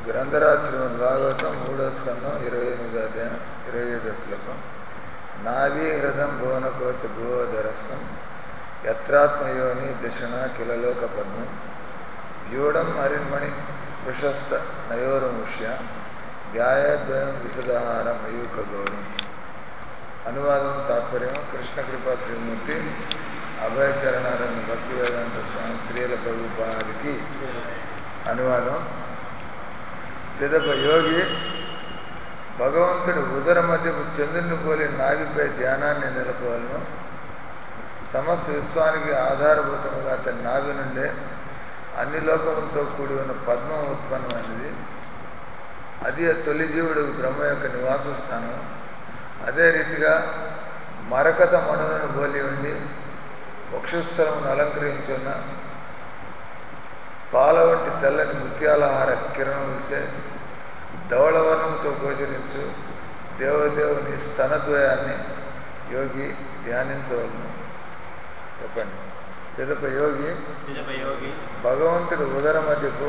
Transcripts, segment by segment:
గ్రంథరాశ్రమం భాగవతం మూడో స్కందం ఇరవై ఎనిమిది అధ్యాయం ఇరవై ఐదు శ్లోకం నాభి హృదం భువనకోశ గోధరస్థం యత్రాత్మయోని దిశణ కిలలోక పద్మం వ్యూఢం హరిన్మణి ప్రశస్త నయోరముష్య ధ్యాయద్వయం విశదహార మయూక గౌరం అనువాదం తాత్పర్యం కృష్ణ కృపా శ్రీమూర్తి అభయచరణారాయణ భక్తి వేదాంత స్వామి శ్రీల ప్రభుపాదికి అనువాదం పిదప యోగి భగవంతుడు ఉదర మధ్యకు చంద్రుని పోలి నావిపై ధ్యానాన్ని నిలపవలను సమస్త విశ్వానికి ఆధారభూతముగా అతని నాభి నుండే అన్ని లోకములతో కూడి ఉన్న పద్మం ఉత్పన్నమైనది అది తొలి జీవుడు బ్రహ్మ యొక్క నివాస స్థానం అదే రీతిగా మరకత మణులను పోలి ఉండి వక్షస్థలమును అలంకరించున్న పాల వంటి తెల్లని ముత్యాలహార కిరణములచే ధవళవర్ణంతో గోచరించు దేవదేవుని స్తనద్వయాన్ని యోగి ధ్యానించవలను చెప్పండి పిదప యోగి యోగి భగవంతుడు ఉదర మధ్యకు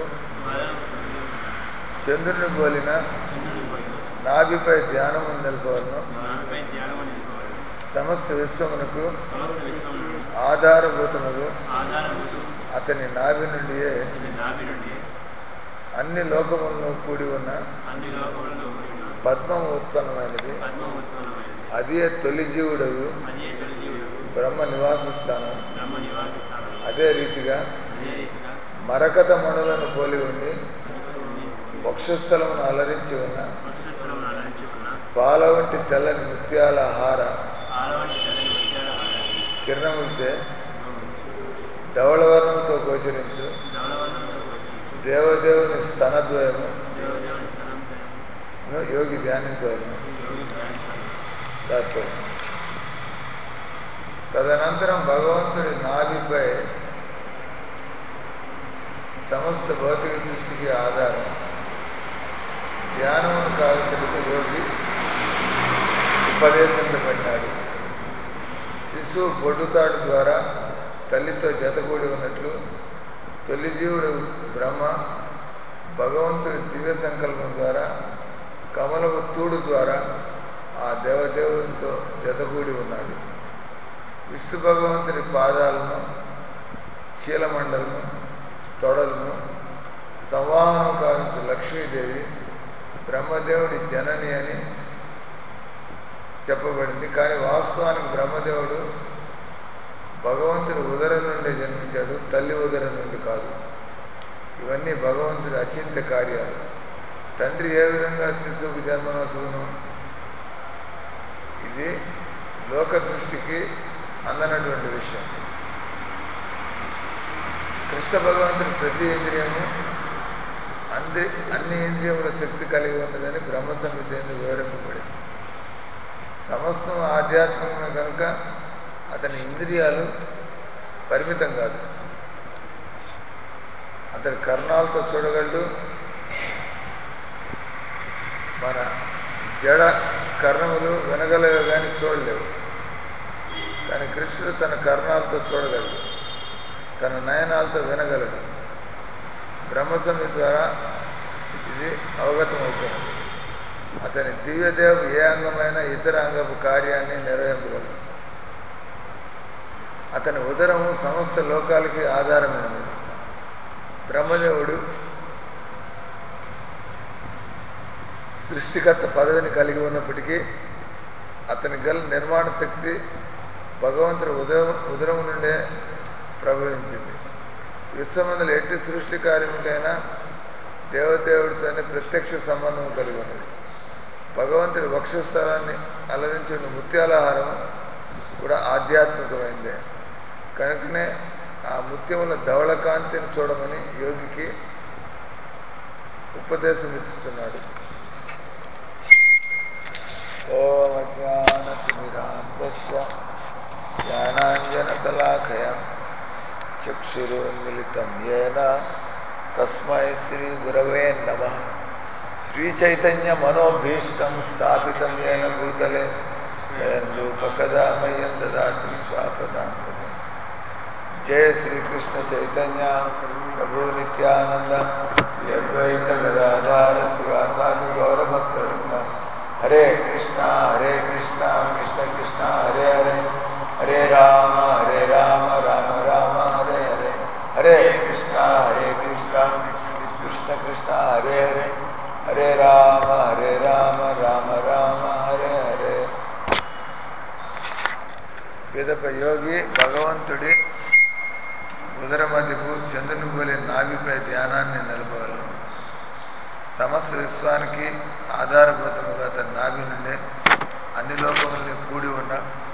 చంద్రుని పోలిన నాభిపై ధ్యానము నిలపవలను నాపై ధ్యానం నిలుపుకోవాలి సమస్త విశ్వమునకు సమస్త విశ్వమును ఆధారభూతముగు ఆధారభూతు అతని నాభి నుండియే ఇది నాభి నుండి అన్ని లోకములను కూడి ఉన్న అన్ని లోకములలో ఉన్న పద్మం ఉత్పన్నమైనది పద్మం ఉత్పన్నమైనది అదే తొలి జీవుడగు అదే తొలి జీవుడు బ్రహ్మ నివాస స్థానం బ్రహ్మ నివాసిస్తాడు అదే రీతిగా అదే రీతిగా మరకత మణులను పోలి ఉండి కనుక ఉండి వక్షస్థలమును అలరించి ఉన్న వక్షస్థలమును అలంచుకున్న పాల వంటి తెల్లని ముత్యాల హార ఆలవంటి తెల్లని ముత్యాల హారాన్ని కిరణములచే ధవళవర్ణంతో గోచరించు ధవళవర్ణంతో గోచరించు దేవదేవుని స్తనద్వయము దేవదేవుని స్థలం యోగి ధ్యానించవలను యోగి ధ్యానిస్తాడు తాత్పర్యం తదనంతరం భగవంతుడి నాభిపై సమస్త భౌతిక సృష్టికి ఆధారం ధ్యానమును కావించడానికి యోగి ఉపదేశించబడినాడు శిశువు బొడ్డుతాడు ద్వారా తల్లితో జతకూడి ఉన్నట్లు తొలి జీవుడు బ్రహ్మ భగవంతుడి దివ్య సంకల్పం ద్వారా కమలము తూడు ద్వారా ఆ దేవదేవునితో జతకూడి ఉన్నాడు విష్ణు భగవంతుని పాదాలను శీలమండలను తొడలను సంవాహనం కావించు లక్ష్మీదేవి బ్రహ్మదేవుడి జనని అని చెప్పబడింది కానీ వాస్తవానికి బ్రహ్మదేవుడు భగవంతుడి ఉదరం నుండి జన్మించాడు తల్లి ఉదరం నుండి కాదు ఇవన్నీ భగవంతుడి అచింత్య కార్యాలు తండ్రి ఏ విధంగా శిశువుకు జన్మనసును ఇది లోక దృష్టికి అందనటువంటి విషయం కృష్ణ భగవంతుడి ప్రతి ఇంద్రియము అంది అన్ని ఇంద్రియముల శక్తి కలిగి ఉన్నదని బ్రహ్మ సంహిత వివరింపబడింది సమస్తం ఆధ్యాత్మికమే కనుక అతని ఇంద్రియాలు పరిమితం కాదు అతని కర్ణాలతో చూడగలడు మన జడ కర్ణములు వినగలవు కానీ చూడలేవు కానీ కృష్ణుడు తన కర్ణాలతో చూడగలడు తన నయనాలతో వినగలడు బ్రహ్మసమి ద్వారా ఇది అవగతమవుతుంది అతని దివ్యదేవ ఏ అంగమైన ఇతర అంగపు కార్యాన్ని నిర్వహింపగలడు అతని ఉదరము సమస్త లోకాలకి ఆధారమైనది బ్రహ్మదేవుడు సృష్టికర్త పదవిని కలిగి ఉన్నప్పటికీ అతని గల నిర్మాణ శక్తి భగవంతుడి ఉదయం ఉదరం నుండే ప్రభవించింది విశ్వమందులు ఎట్టి సృష్టి కార్యముకైనా దేవదేవుడితోనే ప్రత్యక్ష సంబంధం కలిగి ఉన్నది భగవంతుడి వక్షస్థలాన్ని అలరించిన ముత్యాలహారం కూడా ఆధ్యాత్మికమైందే కనుకనే ఆ ముత్యముల ధవళకాంతిని చూడమని యోగికి ఉపదేశం ఇచ్చుతున్నాడు ఓం అజ్ఞానతిమిరాంతస్య జ్ఞానాంజనకలాఖయం చక్షురున్మిళితం ఏన తస్మై శ్రీ గురవే నమ శ్రీచైతన్య మనోభీష్టం స్థాపితం ఏన భూతలే స్వయం రూపకదా మయ్యం దదాతి స్వాపదాంతమే జయ శ్రీకృష్ణ చైతన్య ప్రభు నిత్యానంద శ్రీ అద్వైత గదాధార హరే కృష్ణ హరే కృష్ణ కృష్ణ కృష్ణ హరే హరే హరే రామ హరే రామ రామ రామ హరే హరే హరే కృష్ణ హరే కృష్ణ కృష్ణ కృష్ణ హరే హరే హరే రామ హరే రామ రామ రామ హరే హరే పిదప యోగి భగవంతుడి ఉదర మధ్యకు చంద్రుని పోలి నాభిపై ధ్యానాన్ని నిలపగలను సమస్త విశ్వానికి ఆధారభూతముగా తన నాభి నుండి అన్ని లోకముల్ని కూడి ఉన్న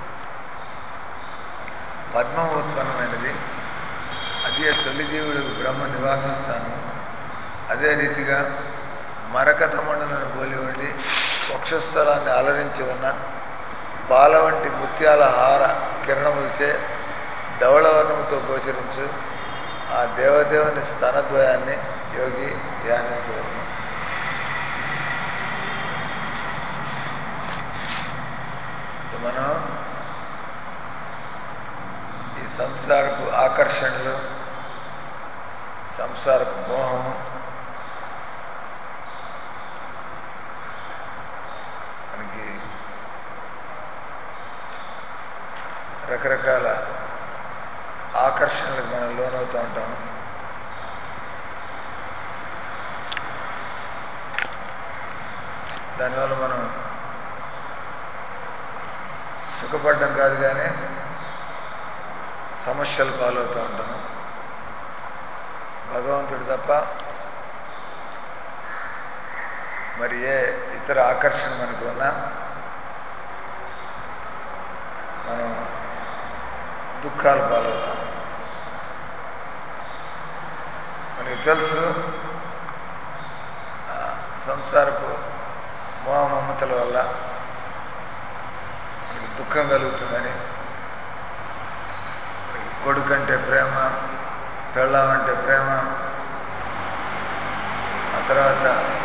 పద్మం ఉత్పన్నమైనది అదే తొలి జీవుడు బ్రహ్మ నివాస స్థానం అదే రీతిగా మరకతమండలను పోలి ఉండి వక్షస్థలాన్ని అలరించి ఉన్న పాల వంటి ముత్యాల హార కిరణములచే ధవళవర్ణముతో గోచరించు ఆ దేవదేవుని స్తనద్వయాన్ని యోగి ధ్యానించవలను మనం ఈ సంసారపు ఆకర్షణలు సంసారపు మోహం మనకి రకరకాల ఆకర్షణలకు మనం లోనవుతూ ఉంటాం దానివల్ల మనం సుఖపడడం కాదు కానీ సమస్యలు పాలవుతూ ఉంటాం భగవంతుడు తప్ప మరి ఏ ఇతర ఆకర్షణ మనకు ఉన్నా మనం దుఃఖాలు పాలవుతాం మనకి తెలుసు ఆ, సంసారపు మోహ మమతల వల్ల మనకి దుఃఖం కలుగుతుందని మనకి కొడుకంటే ప్రేమ పెళ్ళాం అంటే ప్రేమ ఆ తర్వాత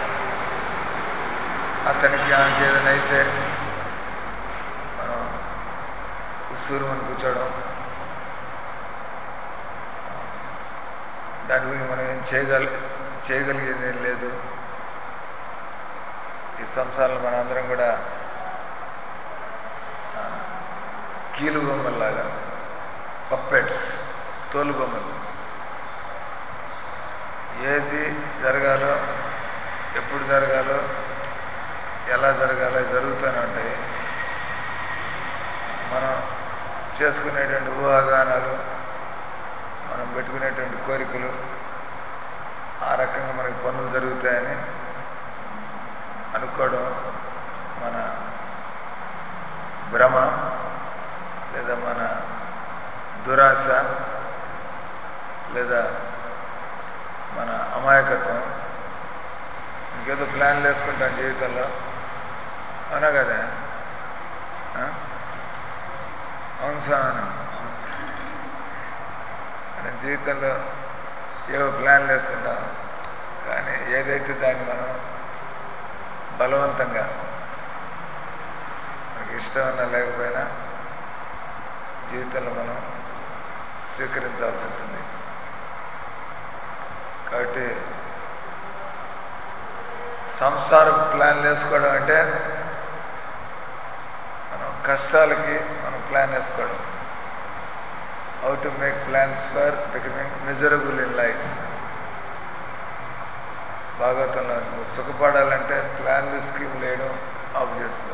అతనికి ఆమెకి ఏదైనా అయితే మనం ఉస్సూరు అని కూర్చోవడం దాని గురించి మనం ఏం చేయగల చేయగలిగేది ఏం లేదు ఈ సంసారంలో మన అందరం కూడా ఆ, కీలు బొమ్మల్లాగా పప్పెట్స్ తోలు బొమ్మలు ఏది జరగాలో ఎప్పుడు జరగాలో ఎలా జరగాలో జరుగుతూనే ఉంటాయి మనం చేసుకునేటువంటి ఊహాగానాలు మనం పెట్టుకునేటువంటి కోరికలు ఆ రకంగా మనకి పనులు జరుగుతాయని అనుకోవడం మన భ్రమ లేదా మన దురాశ లేదా మన అమాయకత్వం ఇంకేదో ప్లాన్లు వేసుకుంటాం జీవితంలో అవునా కదా ఆ? అవును సాను మన జీవితంలో ఏవో ప్లాన్లు వేసుకుంటాం కానీ ఏదైతే దాన్ని మనం బలవంతంగా మనకి ఇష్టం ఉన్నా లేకపోయినా జీవితంలో మనం స్వీకరించాల్సి ఉంటుంది కాబట్టి సంసార ప్లాన్లు వేసుకోవడం అంటే మనం కష్టాలకి మనం ప్లాన్ వేసుకోవడం how to make plans for becoming miserable in life భాగవతంలో నువ్వు సుఖపడాలంటే ప్లాన్లు స్కీమ్లు వేయడం ఆఫ్ చేసుకో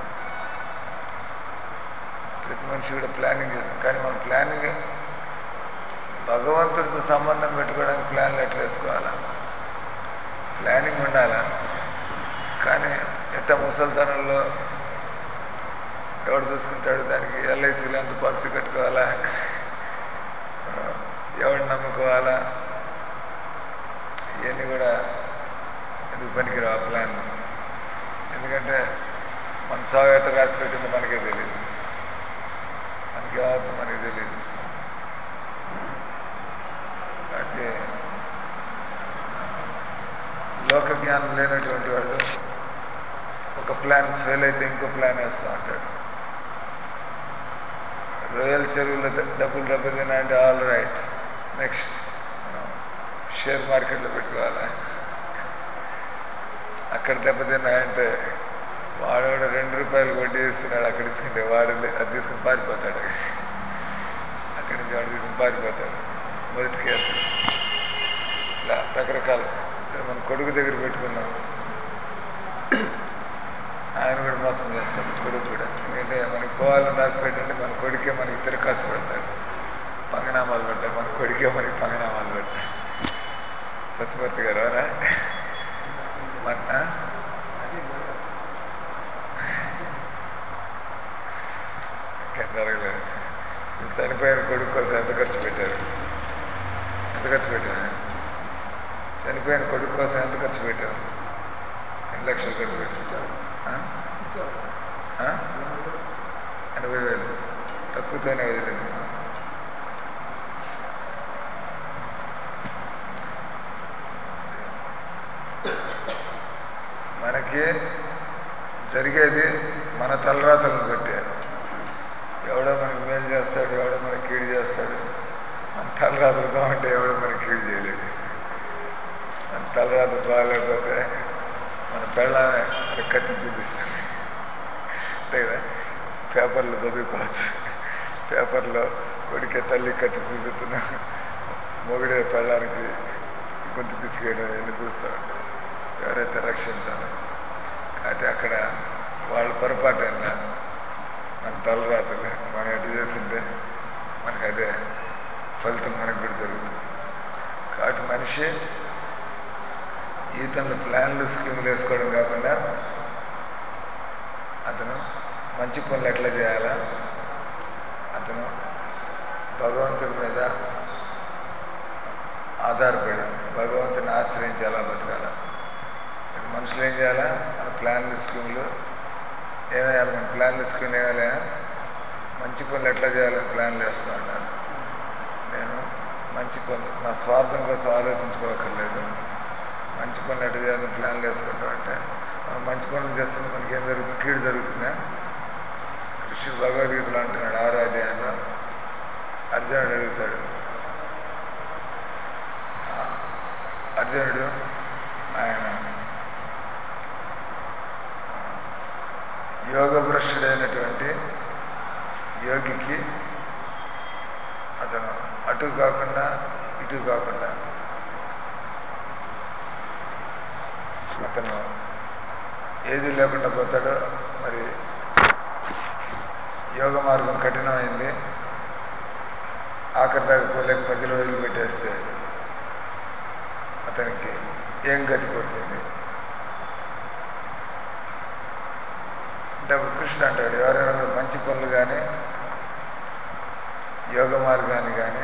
ప్రతి మనిషి కూడా ప్లానింగ్ చేస్తాం కానీ మన ప్లానింగ్ భగవంతుడితో సంబంధం పెట్టుకోవడానికి ప్లాన్లు ఎట్లా వేసుకోవాలా ప్లానింగ్ ఉండాలా కానీ ఎట్ట ముసలితనంలో ఎవడు చూసుకుంటాడు దానికి ఎల్ఐసీలో ఎంత పాలసీ కట్టుకోవాలా మనం ఎవడు నమ్ముకోవాలా ఇవన్నీ కూడా ఎందుకు పనికిరావు ఆ ప్లాన్ ఎందుకంటే మన సాగు ఎట్ట రాసి పెట్టిందో మనకే తెలియదు మనకి ఏమవుతుందో మనకి తెలియదు కాబట్టి లోక జ్ఞానం లేనటువంటి వాళ్ళు ఒక ప్లాన్ ఫెయిల్ అయితే ఇంకో ప్లాన్ వేస్తూ ఉంటాడు రొయ్యల చెరువులో ద- డబ్బులు దెబ్బతిన్నా అంటే ఆల్ రైట్ నెక్స్ట్ మనం షేర్ మార్కెట్లో పెట్టుకోవాలి అక్కడ దెబ్బతిన్నాయంటే వాడు రెండు రూపాయలు వడ్డీ ఇస్తున్నాడు అక్కడ ఇచ్చుకుంటే వాడు లే- అది తీసుకుని పారిపోతాడు అక్కడి అక్కడి నుంచి వాడు తీసుకుని పారిపోతాడు మొదటి కేసు ఇలా రకరకాల సరే మన కొడుకు దగ్గర పెట్టుకున్నాం ఆయన కూడా మోసం చేస్తాడు కొడుకు కూడా ఎందుకంటే మనకి పోవాలని దాచిపెట్టంటే మన కొడుకే మనకి తిరకాసు పెడతాడు పంగనామాలు పెడతాడు మన కొడుకే మనకి పంగనామాలు పెడతాడు పశుపతి గారు అవునా మన ఆ? ఇంకేం జరగలేదు మీరు చనిపోయిన కొడుకు కోసం ఎంత ఖర్చు పెట్టారు ఎంత ఖర్చు పెట్టారు చనిపోయిన కొడుకు కోసం ఎంత ఖర్చు పెట్టారు ఎన్ని లక్షలు ఖర్చు పెట్టారు ఆ? ఆ? ఎనభై వేలు తక్కువతోనే వదిలింది మనకి జరిగేది మన తలరాతలను బట్టే ఎవడో మనకి మేలు చేస్తాడు ఎవడో మనకి కీడు చేస్తాడు మన తలరాతలు బాగుంటే ఎవడో మనకి కీడు చేయలేడు మన తలరాత బాగాలేకపోతే మన పెళ్ళామే మన కత్తి చూపిస్తుంది అంతే కదా పేపర్లో చదువుకోవచ్చు పేపర్లో కొడుకే తల్లి కత్తి చూపిస్తున్నా మొగుడే పెళ్ళానికి గొంతు పిసికేయడం ఇవన్నీ చూస్తూ ఉంటాం ఎవరైతే రక్షించాలో కాబట్టి అక్కడ వాళ్ళ పొరపాటు అయినా మన తలరాతలు మనం ఎటు చేస్తుంటే మనకు అదే ఫలితం మనకు కూడా జరుగుతుంది కాబట్టి మనిషి ఈతను ప్లాన్లు స్కీములు వేసుకోవడం కాకుండా అతను మంచి పనులు ఎట్లా చేయాలా అతను భగవంతుడి మీద ఆధారపడి భగవంతుని ఆశ్రయించి ఎలా బతకాల ఇక్కడ మనుషులు ఏం చేయాలా మన ప్లాన్లు స్కీములు ఏమేయాలి మన ప్లాన్లు స్కీమ్ వేయాలి మంచి పనులు ఎట్లా చేయాలని ప్లాన్లు వేస్తూ ఉంటాను నేను మంచి పనులు నా స్వార్థం కోసం ఆలోచించుకోకర్లేదు మంచి పనులు ఎట్లా చేయాలని ప్లాన్లు వేసుకుంటాం అంటే మనం మంచి పనులు చేస్తుంటే మనకి ఏం జరుగుతుంది కీడు జరుగుతుందా కృష్ణుడు భగవద్గీతలో అంటున్నాడు ఆరో అధ్యాయంలో అర్జునుడు అడుగుతాడు ఆ, అర్జునుడు ఆయన యోగ భ్రష్టుడైనటువంటి యోగికి అతను అటు కాకుండా ఇటు కాకుండా అతను ఏది లేకుండా పోతాడో మరి యోగ మార్గం కఠినమైంది ఆఖరి దాకా పోలేక మధ్యలో వదిలిపెట్టేస్తే అతనికి ఏం గతి పడుతుంది అంటే అప్పుడు కృష్ణ అంటాడు ఎవరైనా కూడా మంచి పనులు కానీ యోగ మార్గాన్ని కానీ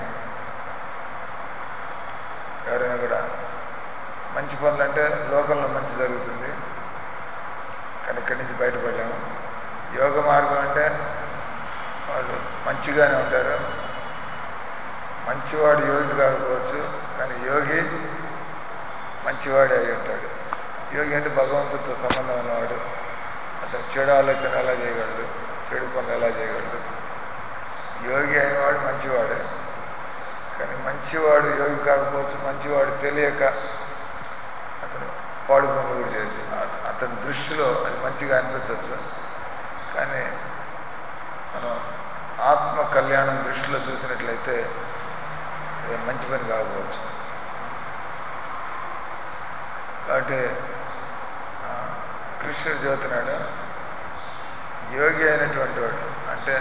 ఎవరైనా కూడా మంచి పనులు అంటే లోకంలో మంచి జరుగుతుంది కానీ ఇక్కడి నుంచి బయటపడలేము యోగ మార్గం అంటే వాళ్ళు మంచిగానే ఉంటారు మంచివాడు యోగి కాకపోవచ్చు కానీ యోగి మంచివాడే అయి ఉంటాడు యోగి అంటే భగవంతుడితో సంబంధం ఉన్నవాడు అతను చెడు ఆలోచన ఎలా చేయగలడు చెడు పనులు ఎలా చేయగలడు యోగి అయినవాడు మంచివాడే కానీ మంచివాడు యోగి కాకపోవచ్చు మంచివాడు తెలియక అతను పాడు పనులు కూడా చేయొచ్చు అత- అతని దృష్టిలో అది మంచిగా అనిపించవచ్చు కానీ మనం ఆత్మ కళ్యాణం దృష్టిలో చూసినట్లయితే అది మంచి పని కాకపోవచ్చు కాబట్టి ఆ, కృష్ణుడు చెబుతున్నాడు యోగి అయినటువంటి వాడు అంటే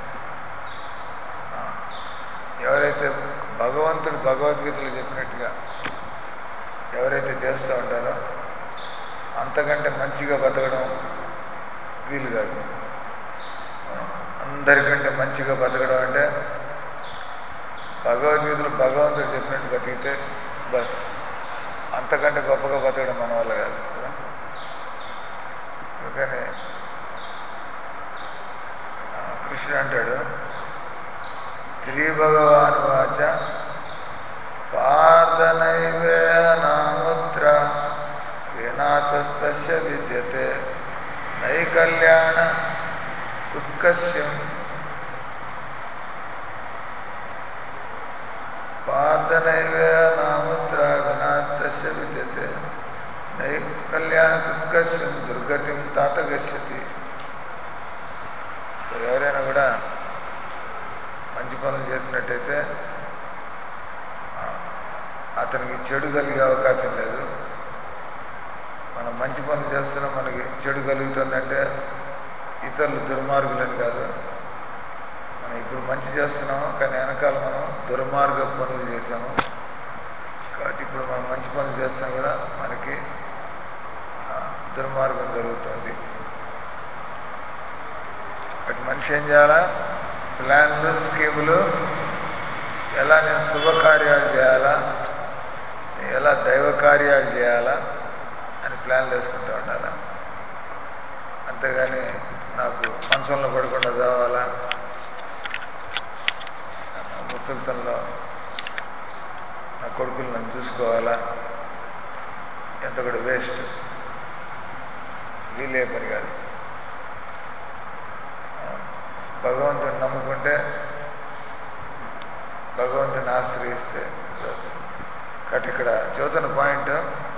ఆ, ఎవరైతే భగవంతుడు భగవద్గీతలో చెప్పినట్టుగా ఎవరైతే చేస్తూ ఉంటారో అంతకంటే మంచిగా బతకడం వీలు కాదు అందరికంటే మంచిగా బతకడం అంటే భగవద్గీతలో భగవంతుడు చెప్పినట్టు బతికితే బస్ అంతకంటే గొప్పగా బతకడం మన వల్ల కాదు కదా అందుకని ఆ, కృష్ణుడు అంటాడు శ్రీ భగవాన్ వాచ పార్థనైవే నాముద్ర వినాతస్తస్య విద్యతే నైకల్యాణ ఉత్కర్షం పార్థనైవే నాముద్ర వినాతస్య విద్యతే నై కళ్యాణకృత్కశ్యం దుర్గతిం తాత గచ్చతి ఎవరైనా కూడా మంచి పనులు చేసినట్టయితే ఆ, అతనికి చెడు కలిగే అవకాశం లేదు మనం మంచి పనులు చేస్తున్నా మనకి చెడు కలుగుతుందంటే ఇతరులు దుర్మార్గులని కాదు మనం ఇప్పుడు మంచి చేస్తున్నాము కానీ వెనకాల మనం దుర్మార్గ పనులు చేసాము కాబట్టి ఇప్పుడు మనం మంచి పనులు చేస్తాం కూడా మనకి ఆ, దుర్మార్గం జరుగుతుంది కాబట్టి మనిషి ఏం చేయాలా ప్లాన్లు స్కీములు ఎలా నేను శుభకార్యాలు చేయాలా ఎలా దైవ కార్యాలు చేయాలా అని ప్లాన్లు వేసుకుంటూ ఉండాలా అంతేగాని నాకు మంచంలో పడకుండా కావాలా ముసలితనంలో నా కొడుకులు నన్ను చూసుకోవాలా ఎంత కూడా వేస్ట్ వీలే పని కాదు ఆ, భగవంతుని నమ్ముకుంటే భగవంతుని ఆశ్రయిస్తే జరుగుతుంది. కాబట్టి ఇక్కడ చదువుతున్న పాయింట్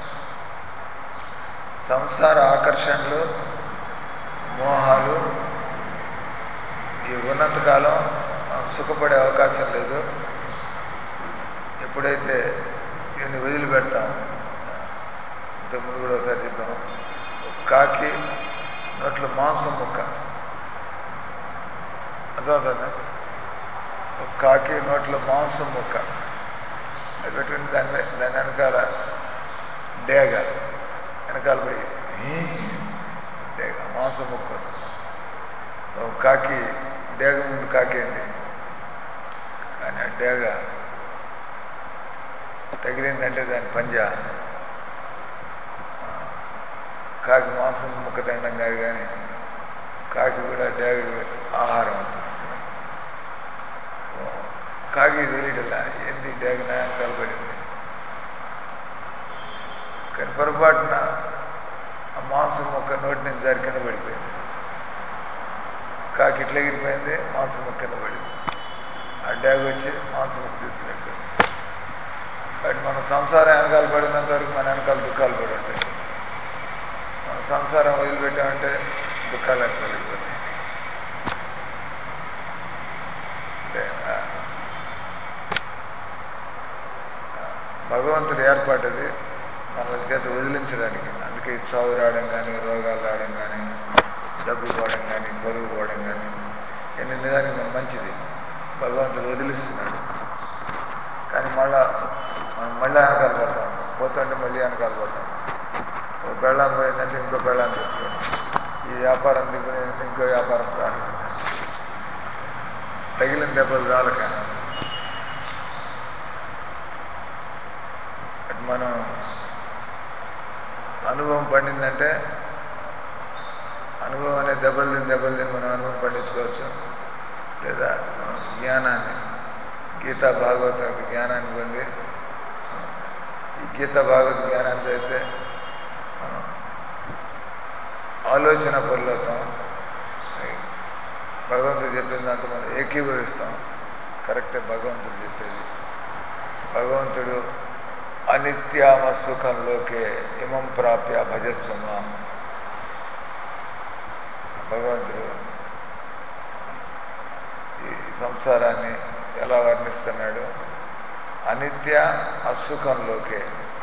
సంసార ఆకర్షణలు మోహాలు ఈ ఉన్నంతకాలం మనం సుఖపడే అవకాశం లేదు ఎప్పుడైతే దీన్ని వదిలిపెడతాం ఇంతకుముందు కూడా ఒకసారి చెప్పాము ఒక కాకి నోట్లో మాంసం ముక్క అర్థమవుతుందా ఒక కాకి నోట్లో మాంసం ముక్క అది పెట్టుకుని దాని మీద- దాని వెనకాల డేగ వెనకాల పడి "ఈ" డేగ మాంసం ముక్క వస్తుంది ఒక కాకి డేగ ముందు కాకేంది కానీ ఆ డేగ తగిలిందంటే దాని పంజా ఆ, కాకి మాంసం ముక్క తినడం కాదు కానీ కాకి కూడా డేగ ఆహారం అవుతుంది ఓ, కాకి తెలియటలా ఏంది డేగ నాయన కలపడింది కానీ పొరపాటున ఆ మాంసం ముక్క నోటి నుంచి జారి కింద పడిపోయింది కాకి ఇట్లా ఎగిరిపోయింది మాంసం ముక్క కింద పడింది ఆ డ్యాగ్ వచ్చి మాంసం ముక్క తీసుకున్నట్టు కాబట్టి మన సంసారం వెనకాల పడినంత వరకు మన వెనకాల దుఃఖాలు పడి ఉంటాయి మన సంసారం వదిలిపెట్టామంటే దుఃఖాలు వెనకాల వెళ్ళిపోతాయి అంటే ఆ, ఆ, భగవంతుడి ఏర్పాటు అది మనల్ని చేత వదిలించడానికి అందుకే ఈ చావు రావడం కానీ రోగాలు రావడం కానీ డబ్బు పోవడం కానీ బరువు పోవడం కానీ ఇవన్నీ నిజానికి మన మంచిది భగవంతుడు వదిలిస్తున్నాడు కానీ మళ్ళా మనం మళ్ళీ వెనకాల పడతాం పోతుంటే మళ్ళీ వెనకాల పడతాం ఓ బెళ్ళం పోయిందంటే ఇంకో బెళ్ళం తెచ్చుకోవడం ఈ వ్యాపారం దిగిపోయిందంటే ఇంకో వ్యాపారం ప్రారంభించాలి తగిలిన దెబ్బలు చాలక అటు మనం అనుభవం పండిందంటే అనుభవం అనే దెబ్బలు తిని దెబ్బలు తిని మనం అనుభవం పండించుకోవచ్చు లేదా మనం జ్ఞానాన్ని గీతా భాగవతం యొక్క జ్ఞానాన్ని పొంది ఈ గీతా భాగవత జ్ఞానాన్ని చదివితే మనం ఆలోచన పొందుతాం భగవంతుడు చెప్పిన దాంతో మనం ఏకీభవిస్తాం కరెక్టే భగవంతుడు చెప్పేది భగవంతుడు అనిత్యామ సుఖంలోకే ఇమం ప్రాప్య భజస్వమా భగవంతుడు ఈ సంసారాన్ని ఎలా వర్ణిస్తున్నాడు అనిత్య అసుఖంలోకే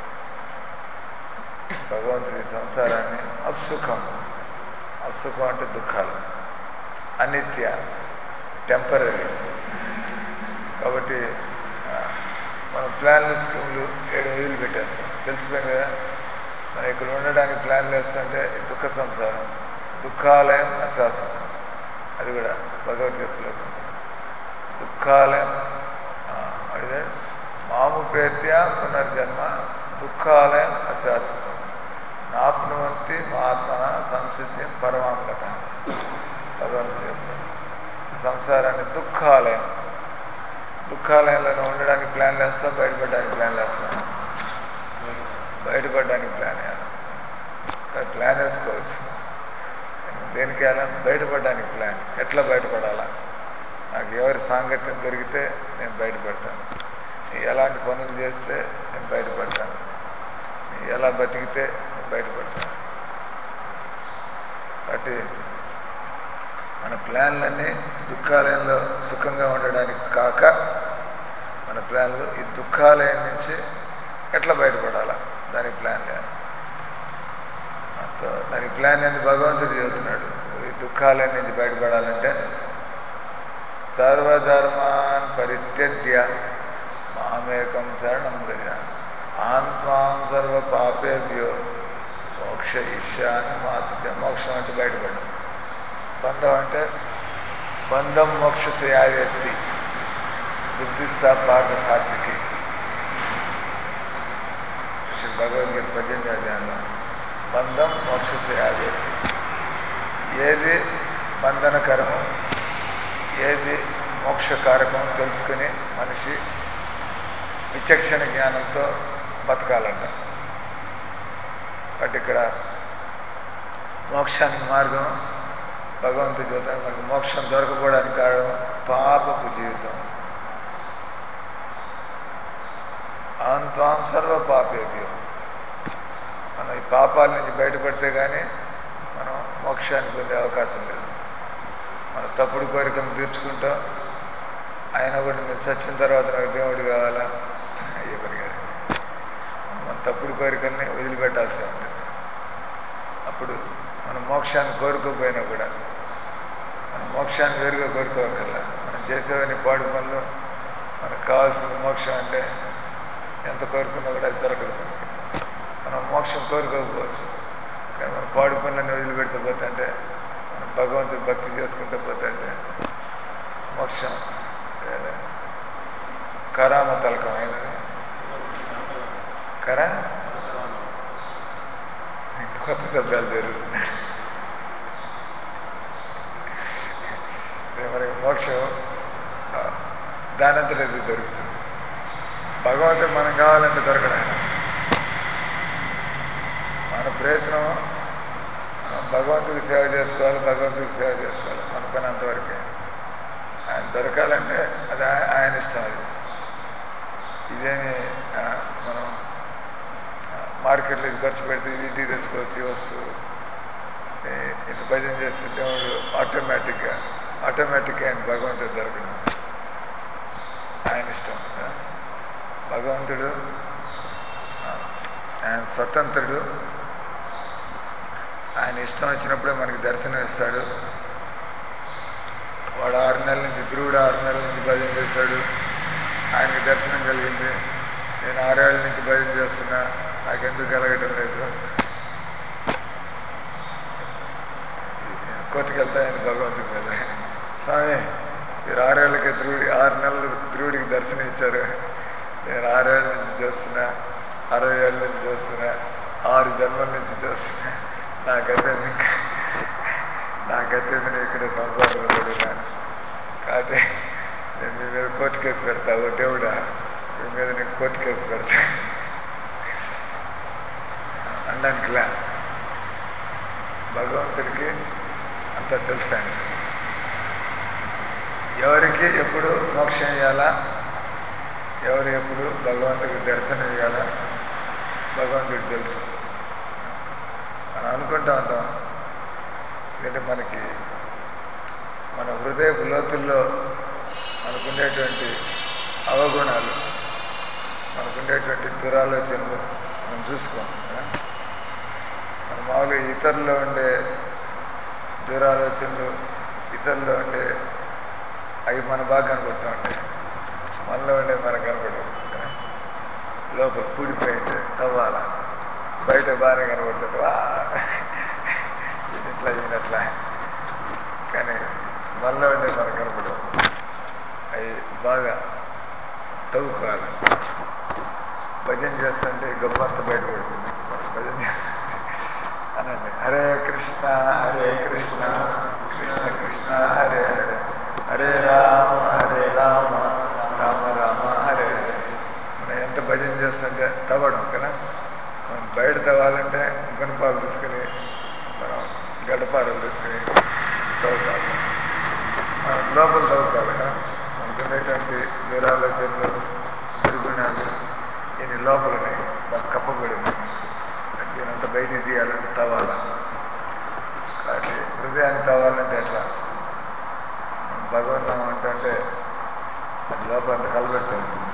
భగవంతుడి ఈ సంసారాన్ని అసుఖం అసుఖం అంటే దుఃఖాలు అనిత్య టెంపరీ కాబట్టి ఆ, మనం ప్లాన్లు స్కీములు ఏడు వేలు పెట్టేస్తాం తెలిసిపోయింది కదా మనం ఇక్కడ ఉండడానికి ప్లాన్లు వేస్తుంటే ఈ దుఃఖ సంసారం దుఃఖాలయం అశాశ్వతం అది కూడా భగవద్గీత శ్లోకం దుఃఖాలయం ఆ, అడిగే మాముపేత్య పునర్జన్మ దుఃఖాలయం అశాశ్వతం నాప్నువంతి మహాత్మన సంసిద్ధి పరమాంగత భగవంతుడు చెప్తాడు ఈ సంసారాన్ని దుఃఖాలయం దుఃఖాలయంలో ఉండడానికి ప్లాన్ వేస్తాం బయటపడడానికి ప్లాన్ వేస్తాం బయటపడడానికి ప్లాన్ వేయాలి కానీ ప్లాన్ వేసుకోవచ్చు కానీ దేనికి వేయాలి బయటపడడానికి ప్లాన్ ఎట్లా బయటపడాలా నాకు ఎవరి సాంగత్యం దొరికితే నేను బయటపడతాను నీ ఎలాంటి పనులు చేస్తే నేను బయటపడతాను నీ ఎలా బతికితే నేను బయటపడతాడు కాబట్టి మన ప్లాన్లన్నీ దుఃఖాలయంలో సుఖంగా ఉండడానికి కాక మన ప్లాన్లు ఈ దుఃఖాలయం నుంచి ఎట్లా బయటపడాలా దానికి ప్లాన్ లేదు అంతో దానికి ప్లాన్ ఏంది భగవంతుడు చెబుతున్నాడు ఈ దుఃఖాలయం నుంచి బయటపడాలంటే సర్వధర్మాన్ పరిత్యజ్య మామేకం శరణం రజ ఆంత్వాం సర్వ పాపేభ్యో మోక్ష ఇష్యాన్ని మాసుచ మోక్షం అంటే బయటపడడం బంధం అంటే బంధం మోక్ష యావ్యక్తి బుద్ధిస్తా పార్థ సాత్వికి శ్రీ భగవద్గీత పద్దెనిమిది అధ్యాయంలో బంధం మోక్ష యావ్యక్తి ఏది బంధనకరము ఏది మోక్షకారకం తెలుసుకుని మనిషి విచక్షణ జ్ఞానంతో బతకాలంట కాబట్టి ఇక్కడ మోక్షానికి మార్గం భగవంతుడి చూద్దాం మనకు మోక్షం దొరకపోవడానికి కారణం పాపపు జీవితం అంతాం సర్వ పాపేభ్యం మనం ఈ పాపాల నుంచి బయటపడితే కానీ మనం మోక్షాన్ని పొందే అవకాశం లేదు మన తప్పుడు కోరికలను తీర్చుకుంటాం ఆయన కూడా మీరు చచ్చిన తర్వాత నాకు దేవుడు కావాలా అయ్యే పని కాదు మన తప్పుడు కోరికల్ని వదిలిపెట్టాల్సి ఉంటుంది అప్పుడు మనం మోక్షాన్ని కోరుకోపోయినా కూడా మనం మోక్షాన్ని వేరుగా కోరుకోకర్లా మనం చేసేవని పాడు పనులు మనకు కావాల్సిన మోక్షం అంటే ఎంత కోరుకున్నా కూడా అది దొరకదు మనకి మనం మోక్షం కోరుకోకపోవచ్చు కానీ మన పాడు పనులన్నీ వదిలిపెడితే పోతుంటే మనం భగవంతుడు భక్తి చేసుకుంటూ పోతుంటే మోక్షం ఏదో కరామ తలకం అయినది కరా కొత్త శబ్దాలు జరుగుతున్నాయి మనకి మోక్షం ఆ, దానంతట అది దొరుకుతుంది భగవంతుడు మనం కావాలంటే దొరకడం మన ప్రయత్నం మనం భగవంతుడికి సేవ చేసుకోవాలి భగవంతుడికి సేవ చేసుకోవాలి మన పని అంతవరకే ఆయన దొరకాలంటే అది ఆయ- ఆయన ఇష్టం అది ఇదేమి ఆ, మనం ఆ, మార్కెట్లో ఇది ఖర్చు పెడితే ఇది ఇంటికి తెచ్చుకోవచ్చు ఈ వస్తువు ఈ- ఇంత భజన చేస్తే దేవుడు ఆటోమేటిక్గా ఆటోమేటిక్గా ఆయన భగవంతుడు దొరకడం ఆయన ఇష్టం కదా భగవంతుడు ఆ, ఆయన స్వతంత్రుడు ఆయన ఇష్టం వచ్చినప్పుడే మనకి దర్శనం ఇస్తాడు వాడు ఆరు నెలల నుంచి ధ్రువుడు ఆరు నెలల నుంచి భజన చేశాడు ఆయనకి దర్శనం కలిగింది నేను ఆరేళ్ళ నుంచి భజన చేస్తున్నా నాకెందుకు కలగటం లేదు కోర్టుకు వెళ్తాయని భగవంతుడి మీద స్వామి మీరు ఆరేళ్ళకి ధ్రువుడి ఆరు నెలలు ధ్రువుడికి దర్శనం ఇచ్చారు నేను ఆరేళ్ళ నుంచి చేస్తున్నా అరవై ఏళ్ళ నుంచి చేస్తున్నా ఆరు జన్మల నుంచి చేస్తున్నా నాకైతే ఇంకా నాకైతే నేను ఇక్కడ సంసారంలో పడినా కాబట్టి నేను మీ మీద కోర్టు కేసు పెడతా ఓ దేవుడా మీ మీద నేను కోర్టు కేసు పెడతా అనడానికిలా భగవంతుడికి అంత తెలుసు ఆయన ఎవరికి ఎప్పుడు మోక్షం ఇవ్వాలా ఎవరు ఎప్పుడు భగవంతుడికి దర్శనం ఇవ్వాలా భగవంతుడికి తెలుసు మనం అనుకుంటా ఉంటాం ఎందుకంటే మనకి మన హృదయ లోతుల్లో మనకుండేటువంటి అవగుణాలు మనకుండేటువంటి దురాలోచనలు మనం చూసుకోం కదా మన మామూలుగా ఇతరుల్లో ఉండే దురాలోచనలు ఇతరుల్లో ఉండే అవి మన బాగా కనబడుతూ ఉంటాయి మనలో ఉండే మనకు కనపడవు కదా లోపల పూడిపోయింటే తవ్వాల బయట బాగానే కనబడుతుంది వా ఈయనట్లా ఈయనట్లా కానీ మనలో ఉండే మనకు కనపడవు అవి బాగా తవ్వుకోవాలి భజన చేస్తుంటే గొప్పంత బయటపడుతుంది మనం భజన చేస్తుంటే అనండి హరే కృష్ణ హరే కృష్ణ కృష్ణ కృష్ణ హరే హరే హరే రామ హరే రామ రామ రామ హరే హరే మనం ఎంత భజన చేస్తుంటే తవ్వడం కదా మనం బయట తవ్వాలంటే గుణపాలు తీసుకుని మనం గడ్డపారలు తీసుకుని తవ్వుతాం మనం లోపల తవ్వుకోవాలి కదా మనకున్నటువంటి దురాలోచనలు దుర్గుణాలు ఇన్ని లోపలని బాగా కప్పబడి ఉన్నాయి దీనంతా బయటికి తీయాలంటే తవ్వాలా కాబట్టి హృదయాన్ని తవ్వాలంటే ఎట్లా భగవన్నామం అంటే అది లోపల అంత కలబెడుతూ ఉంటుంది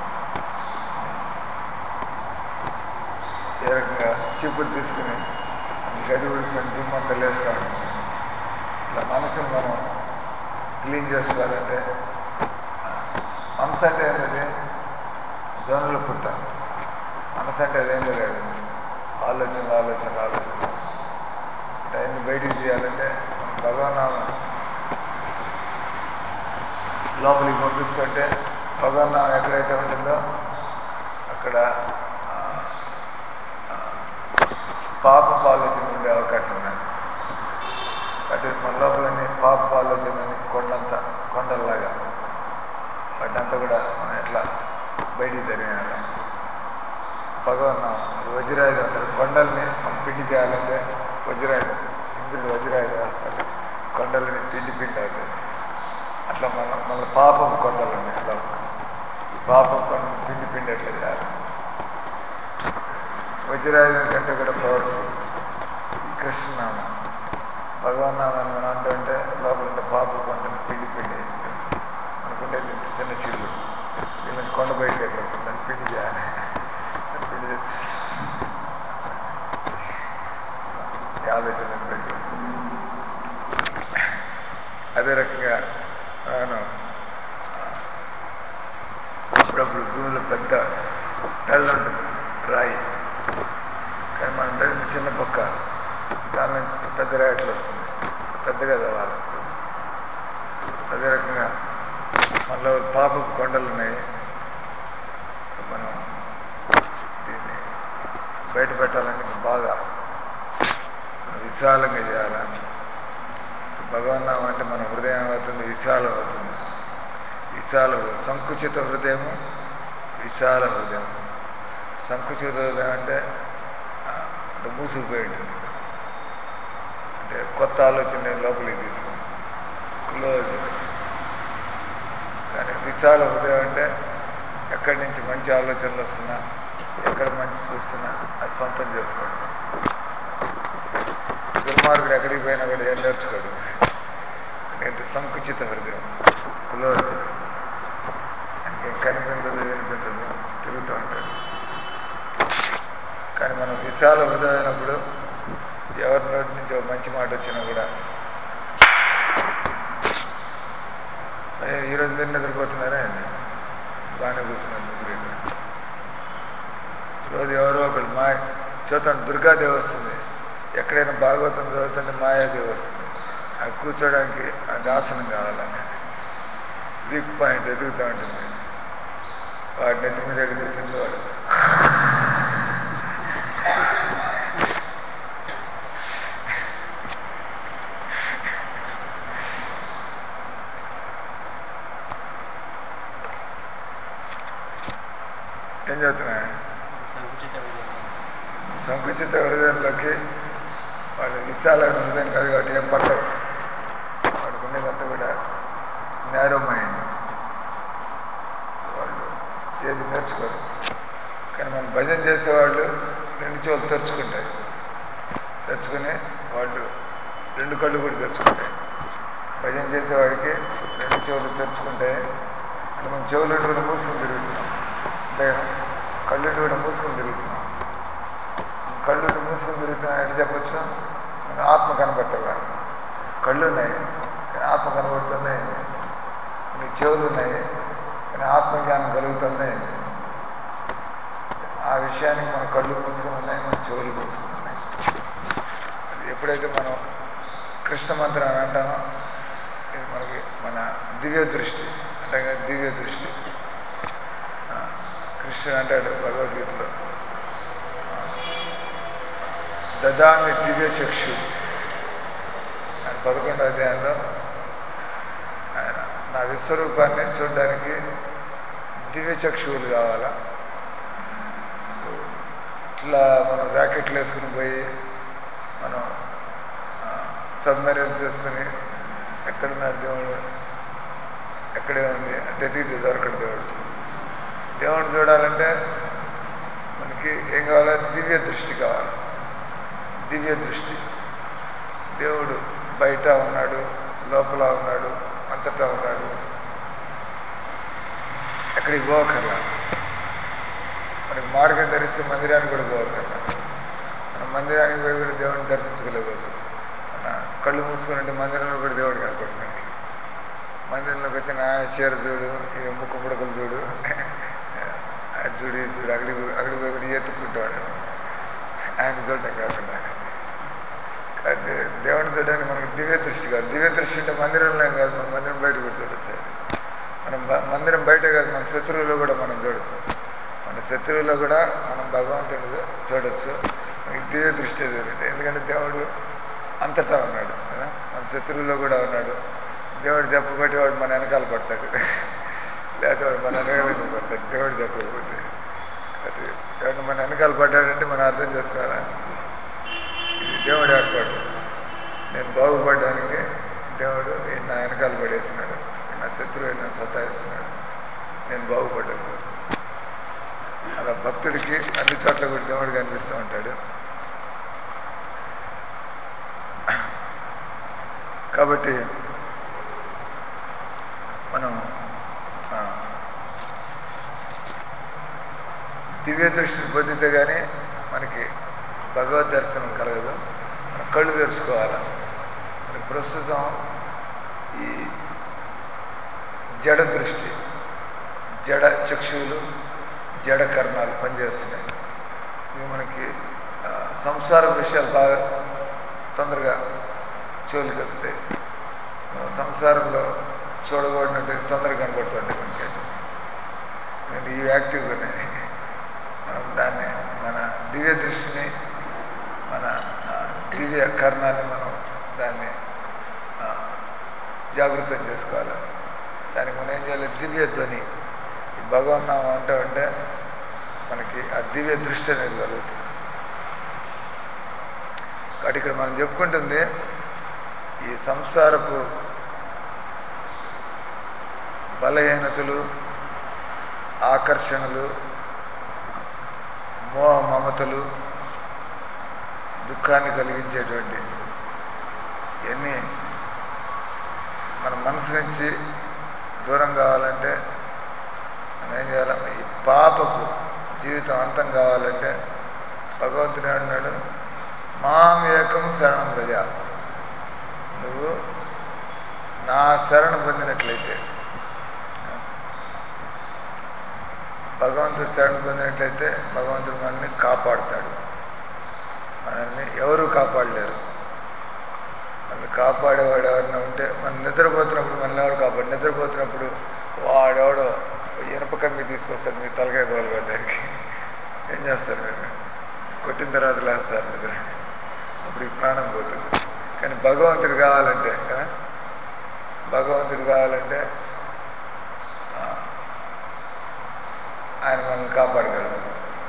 ఏ రకంగా చీపురు తీసుకుని గది ఉడిసిన దుమ్మంతా లేస్తూ ఉంటుంది ఇట్లా మనసుని మనం క్లీన్ చేసుకోవాలంటే మనసు అంటే ఏంటది జోనులు పుట్ట మనసు అంటే అదేంటి లేదు ఆలోచనలు ఆలోచనలు ఆలోచనలు అంటే అన్ని బయటికి తీయాలంటే మనం భగవన్నామం లోపలికి పంపిస్తుంటే భగవన్నామం ఎక్కడైతే ఉంటుందో అక్కడ ఆ, ఆ, పాపపు ఆలోచన ఉండే అవకాశం ఉన్నది కాబట్టి మన లోపలని పాపపు ఆలోచనని కొండంత కొండల్లాగా వాటినంతా కూడా మనం ఎట్లా బయటికి తరిమేయాలి భగవన్నామం అది వజ్రాయుధం అంటారు కొండల్ని మనం పిండి చేయాలంటే వజ్రాయుధం ఇంద్రుడు వజ్రాయుధం వేస్తాడు కొండలని పిండి పిండి అవుతుంది అట్లా మన మన పాపం కొండలు ఉన్నాయి లోపల ఈ పాపం కొండలు పిండి పిండి ఎట్లా చేయాలి వజ్రాయుధం కంటే కూడా పవర్ఫుల్ ఈ కృష్ణనామం భగవన్నామాన్ని మనం అంటుంటే లోపల ఉండే పాప కొండని పిండి పిండి మనకుండేది ఇంత చిన్న చీపురు దీని నుంచి కొండ బయటకి ఎట్లా వస్తుంది దాన్ని పిండి చేయాలి దాన్ని పిండి చేసి ఈ ఆలోచన బయటకు వస్తుంది అదే రకంగా మనం అప్పుడప్పుడు భూమిలో పెద్ద తెల్ల ఉంటుంది రాయి కానీ మనం తగిన చిన్న బొక్క దాని నుంచి పెద్ద రాయి ఎట్లా వస్తుంది పెద్దగా తవ్వాలి అదే రకంగా మనలో పాపపు కొండలు ఉన్నాయి మనం దీన్ని బయట పెట్టాలంటే ఇంకా బాగా విశాలంగా చేయాలి భగవన్నామం అంటే మన హృదయం అవుతుంది విశాలం అవుతుంది విశాల హృదయం సంకుచిత హృదయము విశాల హృదయం సంకుచిత హృదయం అంటే ఆ, అంటే మూసుకుపోయి ఉంటుంది అంటే కొత్త ఆలోచన లోపలికి తీసుకుంది క్లోజ్ కానీ విశాల హృదయం అంటే ఎక్కడి నుంచి మంచి ఆలోచనలు వస్తున్నా ఎక్కడ మంచి చూస్తున్నా అది సొంతం చేసుకోవడం దుర్మార్గుడు ఎక్కడికి పోయినా కూడా ఏం నేర్చుకోడు ఎందుకంటే సంకుచిత హృదయం క్లోజ్ ఆయనకేం కనిపించదు వినిపించదు తిరుగుతూ ఉంటాడు కానీ మనం విశాల హృదయం అయినప్పుడు ఎవరి నోటి నుంచి ఒక మంచి మాట వచ్చినా కూడా "ఏ, ఈరోజు మీరు నిద్రపోతున్నారా ఏంది బాగానే కూర్చున్నారు ముగ్గురు ఇక్కడ రోజు ఎవరో ఒకళ్ళు మా చూద్దాం దుర్గాదేవి వస్తుంది ఎక్కడైనా భాగవతం చదువుతుంటే మాయాదేవి వస్తుంది అది కూర్చోడానికి అది ఆసనం కావాలని వీక్ పాయింట్ ఎదుగుతూ ఉంటుంది వాడి నెత్తి మీద ఎక్కడ కూర్చుంటే వాడు ఏం చదువుతున్నా సంకుచిత హృదయం సంకుచిత హృదయంలోకి వాడు విశాలమైన హృదయం కాదు కాబట్టి ఏం పట్టవు వాడికి ఉండేదంతా కూడా నేరో మైండ్ వాళ్ళు ఏది నేర్చుకోరు కానీ మనం భజన చేసేవాళ్ళు రెండు చెవులు తెరుచుకుంటాయి తెరుచుకుని వాళ్ళు రెండు కళ్ళు కూడా తెరుచుకుంటాయి భజన చేసేవాడికి రెండు చెవులు తెరుచుకుంటాయి అంటే మనం చెవులు కూడా మూసుకుని తిరుగుతున్నాం అంటే కళ్ళు కూడా మూసుకుని తిరుగుతున్నాం కళ్ళు మూసుకుని తిరుగుతున్నా ఎట్లా చెప్పొచ్చు మన ఆత్మ కనబట్టగా కళ్ళు ఉన్నాయి కానీ ఆత్మ కనబడుతున్నాయి మనకి చెవులు ఉన్నాయి కానీ ఆత్మజ్ఞానం కలుగుతున్నాయి ఆ విషయానికి మన కళ్ళు మూసుకుని ఉన్నాయి మన చెవులు మూసుకుని ఉన్నాయి అది ఎప్పుడైతే మనం కృష్ణ మంత్రం అని అంటామో ఇది మనకి మన దివ్య దృష్టి అంటే కదా దివ్య దృష్టి ఆ, కృష్ణుడు అంటాడు భగవద్గీతలో దదామి దివ్య చక్షు ఆయన పదకొండో అధ్యాయంలో ఆయన నా విశ్వరూపాన్ని చూడడానికి దివ్య చక్షువులు కావాలా ఇట్లా మనం ర్యాకెట్లు వేసుకుని పోయి మనం సబ్మెరీన్స్ వేసుకుని ఎక్కడున్నాడు దేవుడు ఎక్కడే ఉంది అంటే ఎతికితే దొరకడు దేవుడు దేవుడు చూడాలంటే మనకి ఏం కావాలి దివ్య దృష్టి కావాలి దివ్య దృష్టి దేవుడు బయట ఉన్నాడు లోపల ఉన్నాడు అంతటా ఉన్నాడు ఎక్కడికి పోకర్లా మనకి మార్గం ధరిస్తే మందిరానికి కూడా పోకర్లా మనం మందిరానికి పోయి కూడా దేవుడిని దర్శించుకోలేకపోతాం మన కళ్ళు మూసుకుని ఉంటే మందిరంలో కూడా దేవుడు కనపడు మనకి మందిరంలోకి వచ్చిన ఆ చీర చూడు ఇక ముక్కు పుడకలు చూడు అది చూడు ఇది చూడు అక్కడికి అక్కడికి పోయి కూడా ఎత్తుక్కుంటాడు ఆయన చూడటం కాకుండా కాబట్టి దేవుని చూడడానికి మనకి దివ్య దృష్టి కాదు దివ్య దృష్టి అంటే మందిరంలో ఏం కాదు మన మందిరం బయట కూడా చూడొచ్చు ఆయన. మనం బ- మందిరం బయట కాదు మన శత్రువులో కూడా మనం చూడొచ్చు మన శత్రువులో కూడా మనం భగవంతుని చూడొచ్చు మనకి దివ్య దృష్టి దొరుకుతుంది ఎందుకంటే దేవుడు అంతటా ఉన్నాడు కదా మన శత్రువులో కూడా ఉన్నాడు దేవుడు చెప్పబట్టి వాడు మన వెనకాల పడతాడు లేకపోతే వాడు మన వెనకాల ఎందుకు పడతాడు దేవుడు చెప్పకపోతే కాబట్టి ఎవడు మన వెనకాల పడ్డాడంటే మనం అర్థం చేసుకోవాలా ఇది దేవుడి ఏర్పాటు నేను బాగుపడడానికి దేవుడు ఈయన నా వెనకాల పడేస్తున్నాడు ఈయన నా శత్రువు ఈయన నన్ను సతాయిస్తున్నాడు నేను బాగుపడడం కోసం అలా భక్తుడికి అన్ని చోట్ల కూడా దేవుడు కనిపిస్తూ ఉంటాడు కాబట్టి మనం ఆ, దివ్య దృష్టిని పొందితే కానీ మనకి భగవద్ దర్శనం కలగదు మన కళ్ళు తెరుచుకోవాలి మనకి ప్రస్తుతం ఈ జడ దృష్టి జడ చక్షువులు జడ కర్ణాలు పనిచేస్తున్నాయి ఇవి మనకి ఆ, సంసార విషయాలు బాగా తొందరగా చెవులు కక్కుతాయి మనం సంసారంలో చూడకూడనట్టు తొందరగా కనబడుతుంటాయి మనకి ఎందుకంటే ఇవి యాక్టివ్గా ఉన్నాయి మనం దాన్ని మన దివ్య దృష్టిని మన ఆ, దివ్య కర్ణాన్ని మనం దాన్ని ఆ, జాగృతం చేసుకోవాలి దానికి మనం ఏం చేయాలి దివ్య ధ్వని ఈ భగవన్నామం అంటూ ఉంటే మనకి ఆ దివ్య దృష్టి అనేది కలుగుతుంది కాబట్టి ఇక్కడ మనం చెప్పుకుంటుంది ఈ సంసారపు బలహీనతలు ఆకర్షణలు మోహ మమతలు దుఃఖాన్ని కలిగించేటువంటి ఇవన్నీ మన మనసు నుంచి దూరం కావాలంటే మనం ఏం చేయాలి ఈ పాపపు జీవితం అంతం కావాలంటే భగవంతుడు అన్నాడు మాం ఏకం శరణం ప్రజ నువ్వు నా శరణ పొందినట్లయితే భగవంతుడు శరణ పొందినట్లయితే భగవంతుడు మనల్ని కాపాడుతాడు మనల్ని ఎవరు కాపాడలేరు మనల్ని కాపాడేవాడు ఎవరైనా ఉంటే మనం నిద్రపోతున్నప్పుడు మనల్ని ఎవరు కాపాడు నిద్రపోతున్నప్పుడు వాడెవడో ఇనప కమ్మి తీసుకొస్తాడు మీ తలకాయ పాల్గొనడానికి ఏం చేస్తారు మీరు కొట్టిన తర్వాత లేస్తారు నిద్ర అప్పుడు ఈ ప్రాణం పోతుంది కానీ భగవంతుడు కావాలంటే కదా భగవంతుడు కావాలంటే ఆ, ఆయన మనల్ని కాపాడగలడు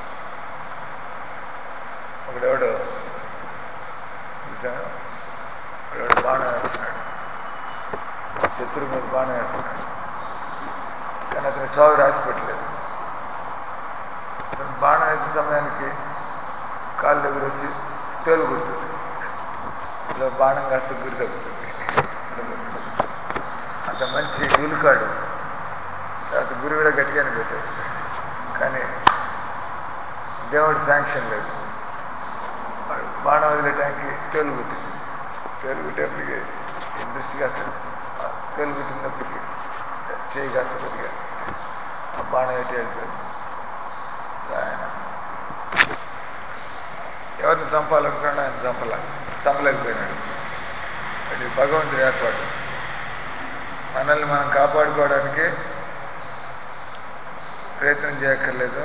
ఒకడెవడో చూసాను ఒకడెవడో బాణం వేస్తున్నాడు శత్రువు మీద బాణం వేస్తున్నాడు కానీ అతను చావు రాసి పెట్టలేదు అతను బాణం వేసే సమయానికి కాళ్ళ దగ్గర వచ్చి తేలు కుడుతుంది ఇలా బాణం కాస్త గురి తగ్గుతుంది అంత మంచి ఉలుకాడు తర్వాత గురి కూడా గట్టిగానే పెట్టాడు కానీ దేవుడి శాంక్షన్ లేదు వాడు బాణం వదిలేటానికి తేలు కుట్టింది తేలు కుట్టేప్పటికి ఈ దృష్టి కాస్త ఆ తేలు కుట్టినప్పటికి చేయి కాస్త కొద్దిగా ఆ బాణం ఎట్టి వెళ్ళిపోయింది ఆయన ఎవరిని చంపాలనుకున్నాడో ఆయన చంపల చంపలేకపోయినాడు అది భగవంతుడి ఏర్పాటు మనల్ని మనం కాపాడుకోవడానికి ప్రయత్నం చేయక్కర్లేదు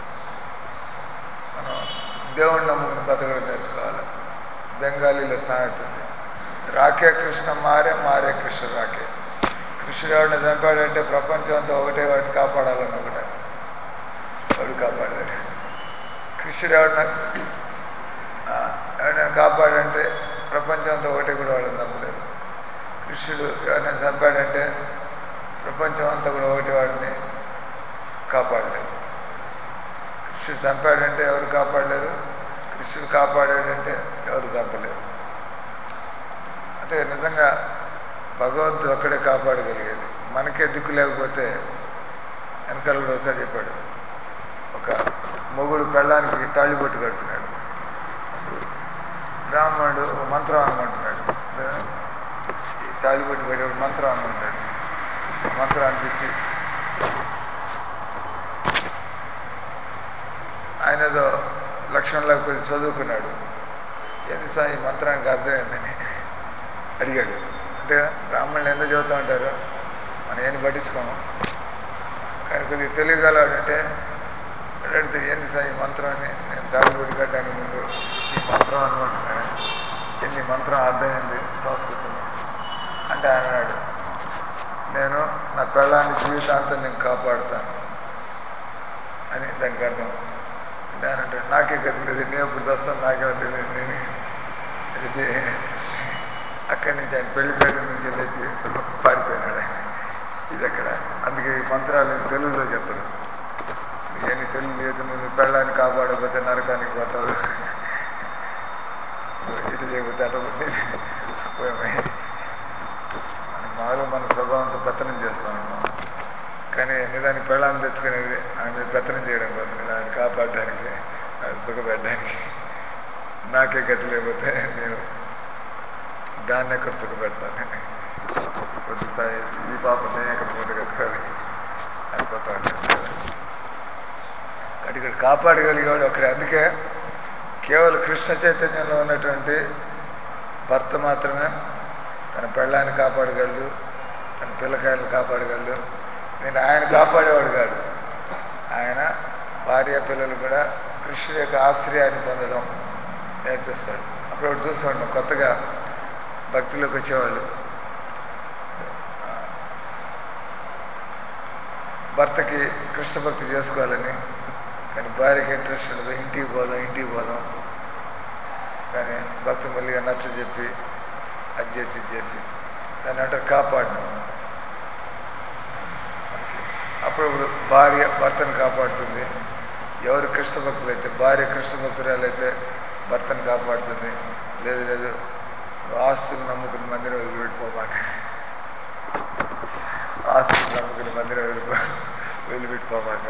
మనం దేవుణ్ణి నమ్ముకుని బతకడం నేర్చుకోవాలి బెంగాలీలో సామెత ఉంది రాకే కృష్ణ మారే మారే కృష్ణ రాకే కృష్ణుడు ఎవరిని చంపాడంటే ప్రపంచం అంతా ఒకటే వాడిని కాపాడాలని ఒకటే వాడు కాపాడాడు కృష్ణుడు ఎవరిన ఎవరినైనా కాపాడంటే ప్రపంచం అంతా ఒకటే కూడా వాళ్ళని చంపలేదు కృష్ణుడు ఎవరినైనా చంపాడంటే ప్రపంచం అంతా కూడా ఒకటి వాడిని కాపాడలేదు కృష్ణుడు చంపాడంటే ఎవరు కాపాడలేరు కృష్ణుడు కాపాడాడంటే ఎవరు తప్పలేరు అంటే నిజంగా భగవంతుడు ఒక్కడే కాపాడగలిగేది మనకే దిక్కు లేకపోతే వెనకాల కూడా ఒకసారి చెప్పాడు ఒక మొగుడు పెళ్ళానికి తాళిబొట్టు కడుతున్నాడు అప్పుడు బ్రాహ్మణుడు ఓ మంత్రం అనుకుంటున్నాడు ఈ తాళిబొట్టు కట్టేప్పుడు మంత్రం అనుకుంటాడు ఆ మంత్రం అనిపించి ఆయన ఏదో లక్ష్మణులకు కొద్ది చదువుకున్నాడు ఏంది సార్ ఈ మంత్రానికి అర్థమైందని అడిగాడు అంతే బ్రాహ్మణులు ఎందుకు చదువుతూ ఉంటారు మనం ఏం పట్టించుకోము కానీ కొద్దిగా తెలియగలడంటే అడిగితే ఏంది సార్ ఈ మంత్రం అని నేను తాగుబడి కట్టడానికి ముందు ఈ మంత్రం అనుకుంటున్నాను ఎన్ని మంత్రం అర్థమైంది సంస్కృతంలో అంటే ఆయన అన్నాడు నేను నా పెళ్ళాన్ని జీవితాంతం నేను కాపాడుతాను అని దానికి అర్థం అంటే ఆయన అంటాడు నాకే గతి లేదు నేను ఎప్పుడు వస్తాను నాకే తెలియదు నేను ఇది అక్కడి నుంచి ఆయన పెళ్లిపేట నుంచి లేచి పారిపోయినాడు ఆయన ఇది అక్కడ అందుకే ఈ మంత్రాలు తెలుగులో చెప్పరు ఏమి తెలుగు లేదు నువ్వు పెళ్ళాన్ని కాపాడకపోతే నరకానికి పోతావు ఇటు చేయకపోతే అటు పోతే పోయామే మనం మాలో మన స్వభావంతో పెత్తనం చేస్తూ ఉంటాం కానీ నిజానికి పెళ్ళాన్ని తెచ్చుకునేది ఆయన మీద పెత్తనం చేయడం కోసం కదా ఆయన కాపాడడానికి ఆయన సుఖపెట్టడానికి నాకే గతి లేకపోతే నేను దాన్ని ఎక్కడ సుఖపెడతాను కొద్ది సాయి ఈ పాప నేను ఎక్కడ మూట కట్టుకోవాలి అయిపోతా ఉంటాను కాబట్టి ఇక్కడ కాపాడగలిగేవాడు ఒకడే అందుకే కేవలం కృష్ణ చైతన్యంలో ఉన్నటువంటి భర్త మాత్రమే తన పెళ్ళాన్ని కాపాడగలడు తన పిల్లకాయలను కాపాడగలడు నేను ఆయన కాపాడేవాడు కాదు ఆయన భార్య పిల్లలు కూడా కృష్ణుడి యొక్క ఆశ్రయాన్ని పొందడం నేర్పిస్తాడు అప్పుడు చూస్తూ ఉంటాం కొత్తగా భక్తిలోకి వచ్చేవాళ్ళు భర్తకి కృష్ణ భక్తి చేసుకోవాలని కానీ భార్యకి ఇంట్రెస్ట్ ఉండదు ఇంటికి పోదాం ఇంటికి పోదాం కానీ భక్తి మళ్ళీగా నచ్చ చెప్పి అది చేసి ఇది చేసి దాన్ని అంటే కాపాడడం అప్పుడప్పుడు భార్య భర్తను కాపాడుతుంది ఎవరు కృష్ణ భక్తులు అయితే భార్య కృష్ణ భక్తురాలైతే భర్తను కాపాడుతుంది లేదు లేదు ఆస్తులు నమ్ముకుని మందిరం వదిలిపెట్టుకోమాట ఆస్తులు నమ్ముకుని మందిరం వదిలిపో వదిలిపెట్టుకోమాక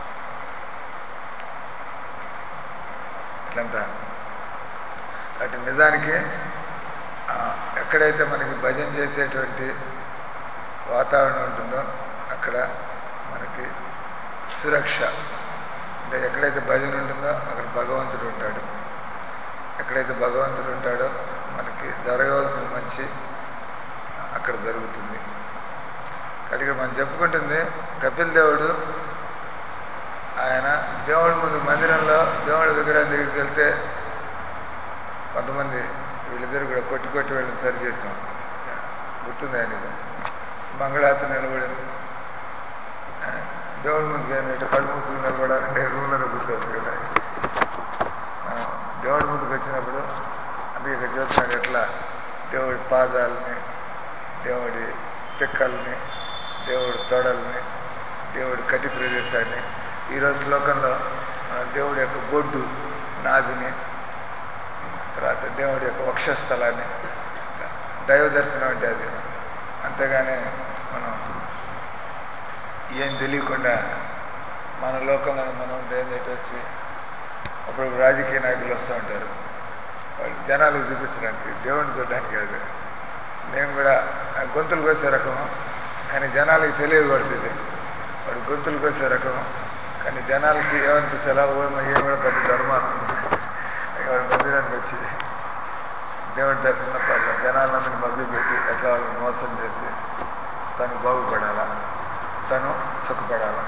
ఇట్లంతా కాబట్టి నిజానికి ఎక్కడైతే మనకి భజన చేసేటువంటి వాతావరణం ఉంటుందో అక్కడ మనకి సురక్ష అంటే ఎక్కడైతే భజన ఉంటుందో అక్కడ భగవంతుడు ఉంటాడు ఎక్కడైతే భగవంతుడు ఉంటాడో మనకి జరగవలసిన మంచి అక్కడ జరుగుతుంది కాబట్టి ఇక్కడ మనం చెప్పుకుంటుంది కపిల్ దేవుడు ఆయన దేవుడి ముందు మందిరంలో దేవుడి విగ్రహం దగ్గరికి వెళ్తే కొంతమంది వీళ్ళిద్దరు కూడా కొట్టి కొట్టి వెళ్ళని సరి చేసాం గుర్తుంది ఆయనకు మంగళాత నిలబడింది దేవుడి ముందుకు ఏంటంటే కళ్ళు మూసుకు నిలబడాలంటే రూమ్లోనే కూర్చోవచ్చు కదా మనం దేవుడి ముందుకు వచ్చినప్పుడు అందుకే ఇక్కడ చూస్తున్నాడు ఎట్లా దేవుడి పాదాలని దేవుడి పిక్కల్ని దేవుడి తొడల్ని దేవుడి కటి ప్రదేశాన్ని ఈరోజు శ్లోకంలో మనం దేవుడి యొక్క బొడ్డు నాభిని తర్వాత దేవుడి యొక్క వక్షస్థలాన్ని దైవ దర్శనం అంటే అది అంతేగాని మనం ఏం తెలియకుండా మన లోకంలో మనం ఏంటంటే వచ్చి అప్పుడు రాజకీయ నాయకులు వస్తూ ఉంటారు వాళ్ళు జనాలకు చూపించడానికి దేవుడిని చూడడానికి కాదు మేము కూడా గొంతులు కోసే రకం కానీ జనాలకి తెలియకూడదు ఇది వాడు గొంతులు కోసే రకం కానీ జనాలకి ఏమనిపించాలా ఓ ఏం కూడా పెద్ద ధర్మాన్ని వాడు మందిరానికి వచ్చి దేవుడి దర్శనం పట్ల జనాలందరినీ మభ్య పెట్టి ఎట్లా వాళ్ళని మోసం చేసి తను బాగుపడాలా తను సుఖపడాలా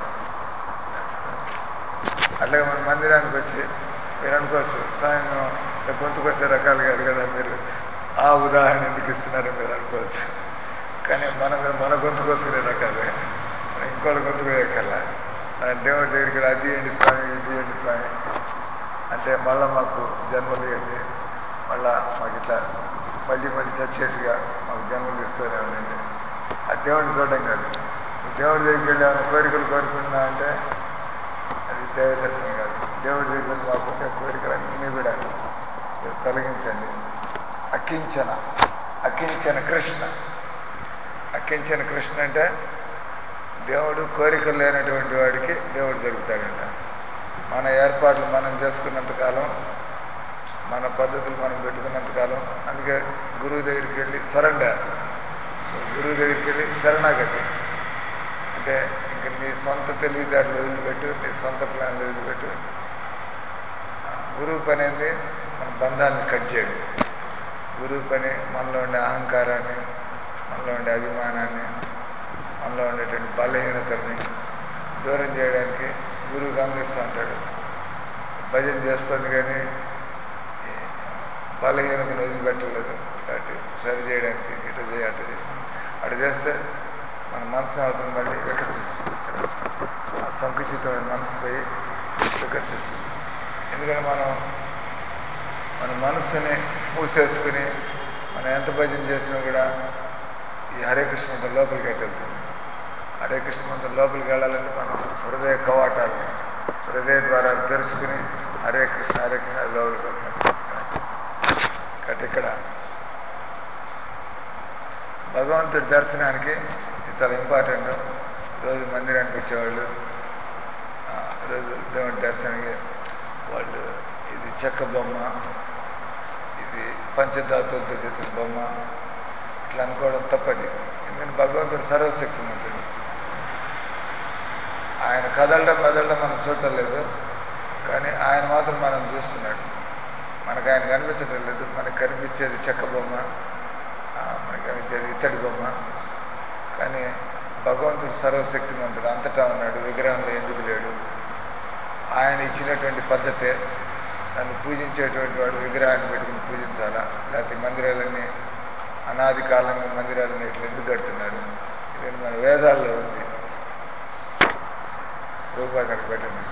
అట్లాగే మన మందిరానికి వచ్చి మీరు అనుకోవచ్చు సాయం గొంతుకు వచ్చే రకాలుగా అడగదా మీరు ఆ ఉదాహరణ ఎందుకు ఇస్తున్నారో మీరు అనుకోవచ్చు కానీ మనం కూడా మన గొంతుకు వస్తున్న రకాలే మనం ఇంకోటి గొంతుకు ఎక్కర్లా దేవుడి దగ్గరికి అది ఏంటి స్వామి ఇది ఏంటి స్వామి అంటే మళ్ళీ మాకు జన్మలు ఇవ్వండి మళ్ళా మాకు ఇట్లా మళ్ళీ మళ్ళీ చచ్చేట్టుగా మాకు జన్మలు ఇస్తూనే ఉండండి ఆ దేవుడిని చూడడం కాదు దేవుడి దగ్గరికి వెళ్ళి ఏమైనా కోరికలు కోరుకున్నా అంటే అది దైవ దర్శనం కాదు దేవుడి దగ్గర మాకుండే కోరికలన్నీ కూడా మీరు తొలగించండి అకించన అకించన కృష్ణ అకించన కృష్ణ అంటే దేవుడు కోరికలు లేనటువంటి వాడికి దేవుడు దొరుకుతాడంట మన ఏర్పాట్లు మనం చేసుకున్నంతకాలం మన పద్ధతులు మనం పెట్టుకున్నంతకాలం అందుకే గురువు దగ్గరికి వెళ్ళి సరెండర్ గురువు దగ్గరికి వెళ్ళి శరణాగతి అంటే ఇంక నీ సొంత తెలివితేటలు వదిలిపెట్టు నీ సొంత ప్లాన్లు వదిలిపెట్టు ఆ, గురువు పని ఏంది మన బంధాన్ని కట్ చేయడం గురువు పని మనలో ఉండే అహంకారాన్ని మనలో ఉండే అభిమానాన్ని మనలో ఉండేటువంటి బలహీనతల్ని దూరం చేయడానికి గురువు గమనిస్తూ ఉంటాడు భజన చేస్తుంది కానీ ఈ బలహీనతను వదిలిపెట్టలేదు కాబట్టి సరి చేయడానికి ఇటు చేయి అటు చేయి అటు చేస్తే మన మనసు అవసరం మళ్ళీ వికసిస్తుంది ఆ సంకుచితమైన మనసు పోయి వికసిస్తుంది ఎందుకంటే మనం మన మనస్సుని మూసేసుకుని మనం ఎంత భజన చేసినా కూడా ఈ హరే కృష్ణ మంత్రం లోపలికి ఎట్టు వెళ్తుంది హరే కృష్ణ మంత్రం లోపలికి వెళ్ళాలంటే మనం హృదయ కవాటాలని హృదయ ద్వారాలు తెరుచుకుని హరే కృష్ణ హరే కృష్ణ అది లోపలికి వెళ్తాం కాబట్టి ఇక్కడ భగవంతుడి దర్శనానికి ఇది చాలా ఇంపార్టెంట్ రోజు మందిరానికి వచ్చేవాళ్ళు ఆ, రోజు దేవుడి దర్శనానికి వాళ్ళు ఇది చెక్క బొమ్మ ఇది పంచధాతులతో చేసిన బొమ్మ ఇట్లా అనుకోవడం తప్పది ఎందుకంటే భగవంతుడు సర్వశక్తిమంతుడు ఆయన కదలడం మెదలడం మనం చూడటం లేదు కానీ ఆయన మాత్రం మనం చూస్తున్నాడు మనకు ఆయన కనిపించడం లేదు మనకు కనిపించేది చెక్క బొమ్మ ఆ, మనకు కనిపించేది ఇత్తడి బొమ్మ కానీ భగవంతుడు సర్వశక్తిమంతుడు అంతటా ఉన్నాడు విగ్రహంలో ఎందుకు లేడు ఆయన ఇచ్చినటువంటి పద్ధతే నన్ను పూజించేటువంటి వాడు విగ్రహాన్ని పెట్టుకుని పూజించాలా లేకపోతే మందిరాలన్నీ అనాది కాలంగా మందిరాలన్నీ ఇట్లా ఎందుకు కడుతున్నారు ఇది మన వేదాల్లో ఉంది రూపాయి అక్కడ పెట్టండి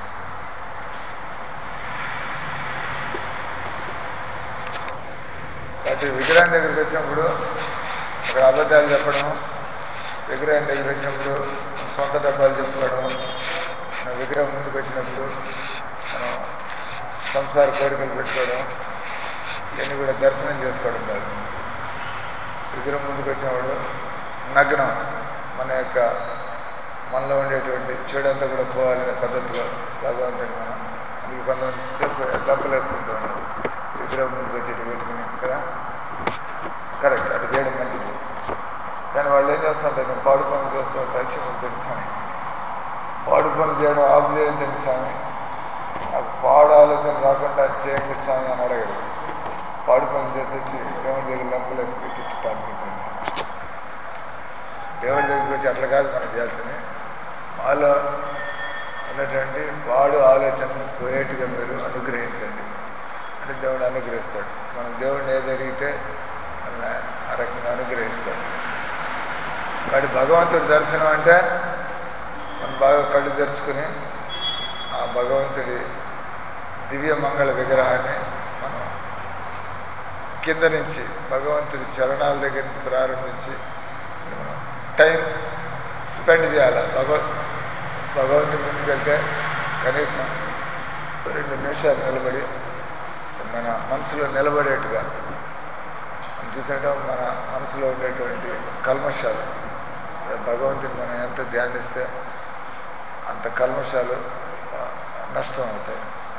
కాబట్టి విగ్రహం దగ్గరికి వచ్చినప్పుడు అక్కడ అబద్ధాలు చెప్పడం విగ్రహం దగ్గరికి వచ్చినప్పుడు సొంత డబ్బాలు చెప్పుకోవడం మన విగ్రహం ముందుకు వచ్చినప్పుడు మనం సంసార కోరికలు పెట్టుకోవడం ఇవన్నీ కూడా దర్శనం చేసుకోవడం కాదు విగ్రహం ముందుకు వచ్చినప్పుడు నగ్నం మన యొక్క మనలో ఉండేటువంటి చెడంతా కూడా పోవాలనే పద్ధతిలో భగవంతుని మనం అందుకే కొంతమంది చేసుకో డబ్బులు వేసుకుంటూ ఉన్నారు విగ్రహం ముందుకు వచ్చేటి పెట్టుకుని కదా కరెక్ట్ అది చేయడం మంచిది కానీ వాళ్ళు ఏం చేస్తుంటారు పాడు పనులు చేస్తూ ఉంటారు క్షమించండి స్వామి పాడు పనులు చేయడం ఆపు చేయించండి స్వామి నాకు పాడు ఆలోచన రాకుండా చేయండి స్వామి అని అడగడు పాడు పనులు చేసి వచ్చి దేవుడి దగ్గర లెంపలు వేసి పెట్టి తగ్గిపోయింది దేవుడి దగ్గరికి వచ్చి అట్లా కాదు మనం చేయాల్సింది మాలో ఉన్నటువంటి పాడు ఆలోచనను పోయేట్టుగా మీరు అనుగ్రహించండి అంటే దేవుడు అనుగ్రహిస్తాడు మనం దేవుడిని ఏది అడిగితే మనల్ని ఆయన ఆ రకంగా అనుగ్రహిస్తాడు వాడి భగవంతుడి దర్శనం అంటే మనం బాగా కళ్ళు తెరుచుకుని ఆ భగవంతుడి దివ్య మంగళ విగ్రహాన్ని మనం కింద నుంచి భగవంతుడి చరణాల దగ్గర నుంచి ప్రారంభించి మనం టైం స్పెండ్ చేయాలి భగవ భగవంతుడి ముందుకు వెళ్తే కనీసం రెండు నిమిషాలు నిలబడి మన మనసులో నిలబడేట్టుగా మనం చూసాక మన మనసులో ఉండేటువంటి కల్మషాలు భగవంతుని మనం ఎంత ధ్యానిస్తే అంత కల్మషాలు ఆ, నష్టం అవుతాయి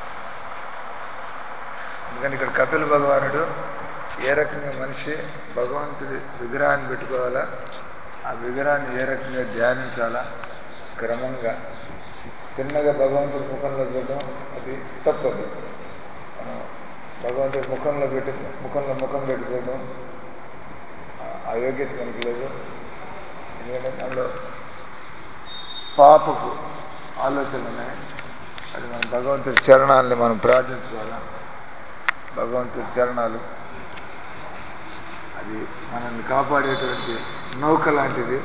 అందుకని ఇక్కడ కపిల భగవానుడు ఏ రకంగా మనిషి భగవంతుడి విగ్రహాన్ని పెట్టుకోవాలా ఆ విగ్రహాన్ని ఏ రకంగా ధ్యానించాలా క్రమంగా తిన్నగా భగవంతుడి ముఖంలో చూడడం అది తప్పదు మనం భగవంతుడి ముఖంలో పెట్టి ముఖంలో ముఖం పెట్టి చూడడం ఆ- ఆ యోగ్యత మనకు లేదు ఎందుకంటే మనలో పాపకు ఆలోచనలు ఉన్నాయి అది మనం భగవంతుడి చరణాలని మనం ప్రార్థించుకోవాలా భగవంతుడి చరణాలు అది మనల్ని కాపాడేటువంటి నౌక లాంటిది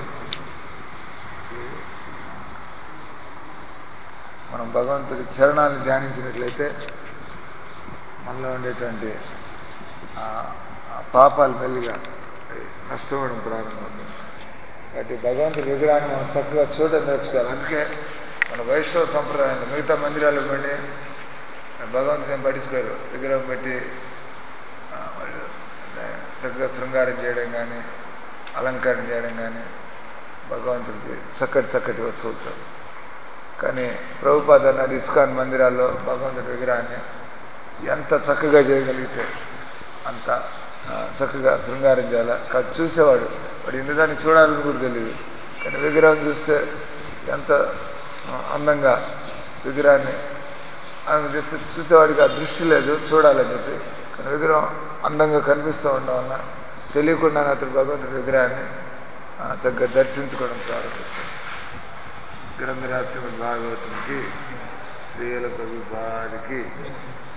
మనం భగవంతుడి చరణాలను ధ్యానించినట్లయితే మనలో ఉండేటువంటి ఆ ఆ పాపాలు మెల్లిగా అవి నష్టపోవడం ప్రారంభమవుతుంది కాబట్టి భగవంతుడి విగ్రహాన్ని మనం చక్కగా చూడడం నేర్చుకోవాలి అందుకే మన వైష్ణవ సంప్రదాయంలో మిగతా మందిరాలకు వెళ్ళి భగవంతుని ఏం పట్టించుకోరు విగ్రహం పెట్టి ఆ, వాళ్ళు అంటే చక్కగా శృంగారం చేయడం కానీ అలంకారం చేయడం కానీ భగవంతుడికి చక్కటి చక్కటి వస్తువులతో కానీ ప్రభుపాద అన్నాడు ఇస్కాన్ మందిరాల్లో భగవంతుడి విగ్రహాన్ని ఎంత చక్కగా చేయగలిగితే అంత ఆ, చక్కగా శృంగారం చేయాలి కాదు చూసేవాడు వాడు ఇందుదాన్ని చూడాలని కూడా తెలియదు కానీ విగ్రహం చూస్తే ఎంత ఆ, అందంగా విగ్రహాన్ని ఆయన చూస్తే చూసేవాడికి ఆ దృష్టి లేదు చూడాలని చెప్పి కానీ విగ్రహం అందంగా కనిపిస్తూ ఉండడం వల్ల తెలియకుండానే అతడు భగవంతుడి విగ్రహాన్ని ఆ, చక్కగా దర్శించుకోవడం ప్రారంభిస్తాడు గ్రంథరాశ్రమ భాగవతునికి శ్రీల ప్రభుపాదికి